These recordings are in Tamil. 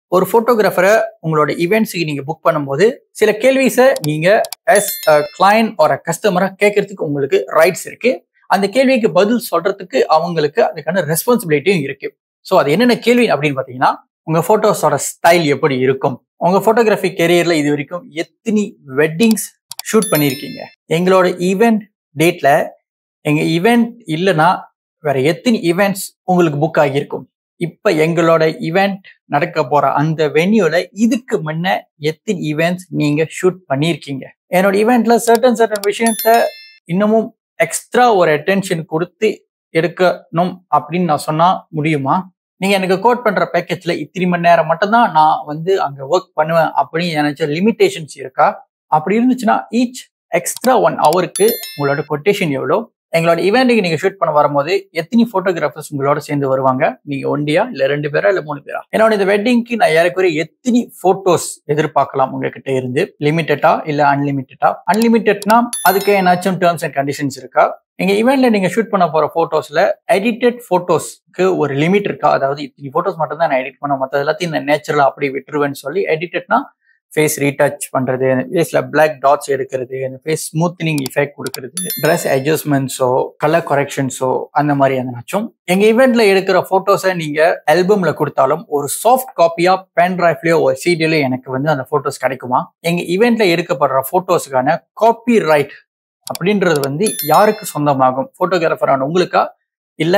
ஒரு போட்டோகிராஃபரை உங்களோட ஈவெண்ட்ஸுக்கு நீங்க புக் பண்ணும்போது சில கேள்விஸை நீங்க as a client or a கஸ்டமரா கேட்கறதுக்கு உங்களுக்கு ரைட்ஸ் இருக்கு அந்த கேள்விக்கு பதில் சொல்றதுக்கு அவங்களுக்கு அதுக்கான ரெஸ்பான்சிபிலிட்டியும் இருக்கு ஸோ அது என்னென்ன கேள்வி அப்படின்னு பார்த்தீங்கன்னா உங்க போட்டோஸோட ஸ்டைல் எப்படி இருக்கும் உங்க போட்டோகிராஃபி கெரியர்ல இது வரைக்கும் எத்தனை வெட்டிங்ஸ் ஷூட் பண்ணியிருக்கீங்க எங்களோட ஈவெண்ட் டேட்ல எங்க ஈவெண்ட் இல்லைன்னா வேற எத்தனை ஈவெண்ட்ஸ் உங்களுக்கு புக் ஆகியிருக்கும் இப்ப எங்களோட ஈவெண்ட் நடக்க போற அந்த வென்யூல இதுக்கு முன்ன எத்தனை ஈவெண்ட்ஸ் நீங்க ஷூட் பண்ணியிருக்கீங்க என்னோட ஈவெண்ட்ல சர்டன் சர்டன் விஷயத்த இன்னமும் எக்ஸ்ட்ரா ஒரு அட்டென்ஷன் கொடுத்து எடுக்கணும் அப்படின்னு நான் சொன்னா முடியுமா நீங்க எனக்கு கோட் பண்ற பேக்கேஜ்ல இத்தனை மணி நேரம் மட்டும்தான் நான் வந்து அங்க ஒர்க் பண்ணுவேன் அப்படின்னு நினைச்ச லிமிடேஷன்ஸ் இருக்கா அப்படி இருந்துச்சுன்னா ஈச் எக்ஸ்ட்ரா ஒன் ஹவருக்கு உங்களோட கொட்டேஷன் எவ்வளோ எங்களோட ஈவெண்ட்டுக்கு நீங்க ஷூட் பண்ண வரும்போது எத்தனை போட்டோகிராஃபர்ஸ் உங்களோட சேர்ந்து வருவாங்க நீங்க ஒண்டியா இல்ல ரெண்டு பேரா இல்ல மூணு பேரா என்னோட இந்த வெட்டிங்க்கு நான் ஏறக்குறைய எத்தனை போட்டோஸ் எதிர்பார்க்கலாம் உங்ககிட்ட இருந்து லிமிட்டடா இல்ல அன்லிமிட்டடா அன்லிமிட்டட்னா அதுக்கு ஏதாச்சும் டேர்ம்ஸ் அண்ட் கண்டிஷன்ஸ் இருக்கா எங்க ஈவெண்ட்ல நீங்க ஷூட் பண்ண போற போட்டோஸ்ல எடிட்டட் போட்டோஸ்க்கு ஒரு லிமிட் இருக்கா அதாவது இத்தனை போட்டோஸ் மட்டும் தான் நான் எடிட் பண்ண மற்ற எல்லாத்தையும் இந்த நேச்சுரலா அப்படி விட்டுருவேன்னு சொல்லி எடிட்டட்னா ஃபேஸ் ரீடச் பண்றது ஃபேஸ்ல பிளாக் டாட்ஸ் எடுக்கிறது அந்த ஃபேஸ் ஸ்மூத்னிங் இஃபெக்ட் கொடுக்கறது ட்ரெஸ் அட்ஜஸ்ட்மெண்ட்ஸோ கலர் கரெக்ஷன்ஸோ அந்த மாதிரி எதனாச்சும் எங்க ஈவெண்ட்ல எடுக்கிற போட்டோஸை நீங்க ஆல்பம்ல கொடுத்தாலும் ஒரு சாஃப்ட் காப்பியா பென் டிரைவ்லயோ ஒரு சிடிலயோ எனக்கு வந்து அந்த போட்டோஸ் கிடைக்குமா எங்க ஈவெண்ட்ல எடுக்கப்படுற போட்டோஸுக்கான காப்பி ரைட் அப்படின்றது வந்து யாருக்கு சொந்தமாகும் போட்டோகிராஃபரான உங்களுக்கா இல்ல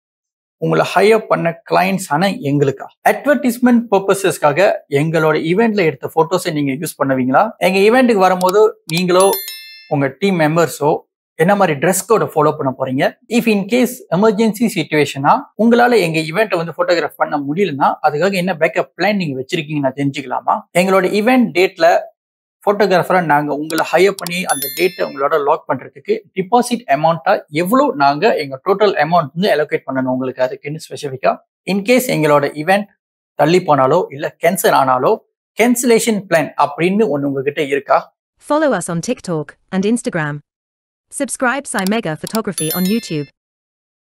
உங்களை ஹையர் பண்ண கிளைண்ட்ஸ் ஆன எங்களுக்கா அட்வர்டைஸ்மெண்ட் பர்பசஸ்க்காக எங்களோட ஈவெண்ட்ல எடுத்த போட்டோஸை நீங்க யூஸ் பண்ணுவீங்களா எங்க ஈவெண்ட்டுக்கு வரும்போது நீங்களோ உங்க டீம் மெம்பர்ஸோ என்ன மாதிரி ட்ரெஸ் கோட ஃபாலோ பண்ண போறீங்க இஃப் இன் கேஸ் எமர்ஜென்சி சுச்சுவேஷனா உங்களால எங்க ஈவெண்ட்டை வந்து போட்டோகிராஃப் பண்ண முடியலன்னா அதுக்காக என்ன பேக்கப் பிளான் நீங்க வச்சிருக்கீங்க நான் தெரிஞ்சுக்கலாமா எங்களோட ஈவெண்ட் டேட்ல போட்டோகிராஃபரா நாங்க உங்களை ஹையர் பண்ணி அந்த டேட்டை உங்களோட லாக் பண்றதுக்கு டிபாசிட் அமௌண்ட்டா எவ்வளவு நாங்க எங்க டோட்டல் அமௌண்ட் வந்து அலோகேட் பண்ணணும் உங்களுக்கு அதுக்குன்னு ஸ்பெசிஃபிக்கா இன்கேஸ் எங்களோட ஈவெண்ட் தள்ளி போனாலோ இல்ல கேன்சல் ஆனாலோ கேன்சலேஷன் பிளான் அப்படின்னு ஒண்ணு உங்ககிட்ட இருக்கா Follow us on TikTok and Instagram. Subscribe Mega Photography on YouTube.